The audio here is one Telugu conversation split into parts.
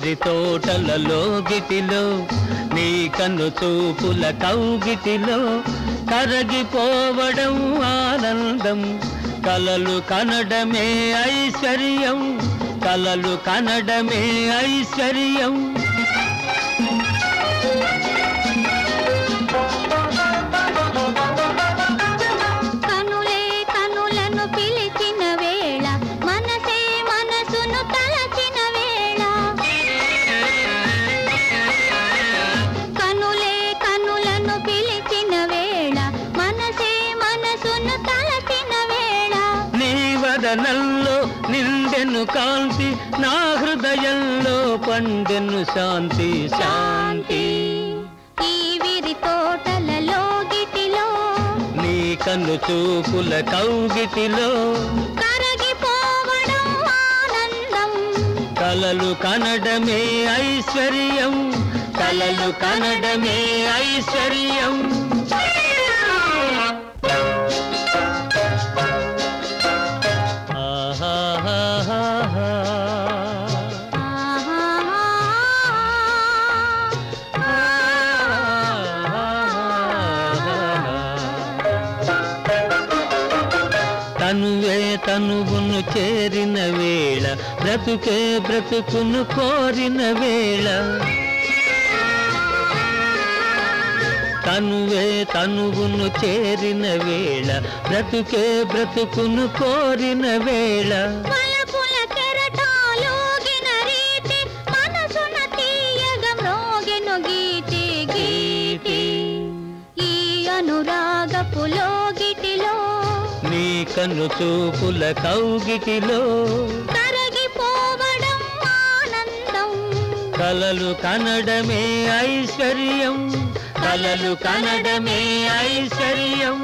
విరి తోటలలో గిటిలో నీ కన్ను చూపుల కౌగిటిలో కరగిపోవడం ఆనందం కలలు కనడమే ఐశ్వర్యం కలలు కనడమే ఐశ్వర్యం కనులే కనులను పిలిచిన వేళ మనసే మనసును తలచిన వేళ కనులే కనులను పిలిచిన వేళ మనసే మనసును తలచిన వేళ నీ వదనంలో నిండెను కాంతి నా హృదయంలో పండెను శాంతి శాంతి ఈ విరి తోటలలో గిటిలో నీ కన్ను చూపుల కౌగిటిలో కరగిపోవడం ఆనందం కలలు కనడమే ఐశ్వర్యం కలలు కనడమే ఐశ్వర్యం ఆహాహాహా. తనువే తనువును చేరిన వేళ బ్రతుకే బ్రతుకును కోరిన వేళ తనువే తనువును చేరిన వేళ బ్రతుకే బ్రతుకును కోరిన వేళ వలపుల కెరటాలూగిన రీతి మనసున తీయగ మ్రోగెను గీతి గీతి ఈ అనురాగపు లోగిటిలో నీ కన్ను చూపుల కౌగిటిలో కరగిపోవడం ఆనందం కలలు కనడమే ఐశ్వర్యం కలలు కనడమే ఐశ్వర్యం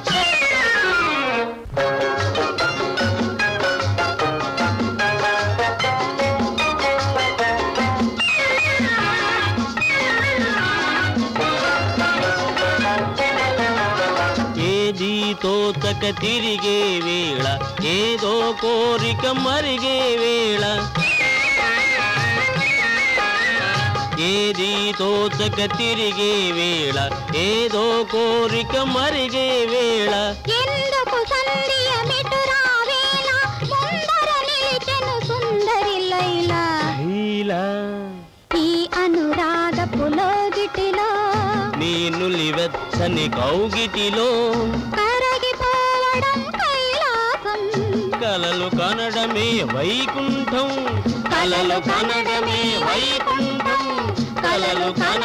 ఏది తోచక తిరిగే వేళ ఏదో కోరిక మరిగే వేళ ఏది తోచక తిరిగే వేళ ఏదో కోరిక మరిగే వేళ ఎందుకు సంధ్య మిటురా వేళ ముందర నిలిచెను సుందరి లైలా హీలా ఈ అనురాగపు లోగిటిలో నీ నులివెచ్చని కౌగిటిలో కరగిపోవడం కైలాసం కలలు కనడమే వైకుంఠం కలలు కనడమే వైకుంఠం కలలు కన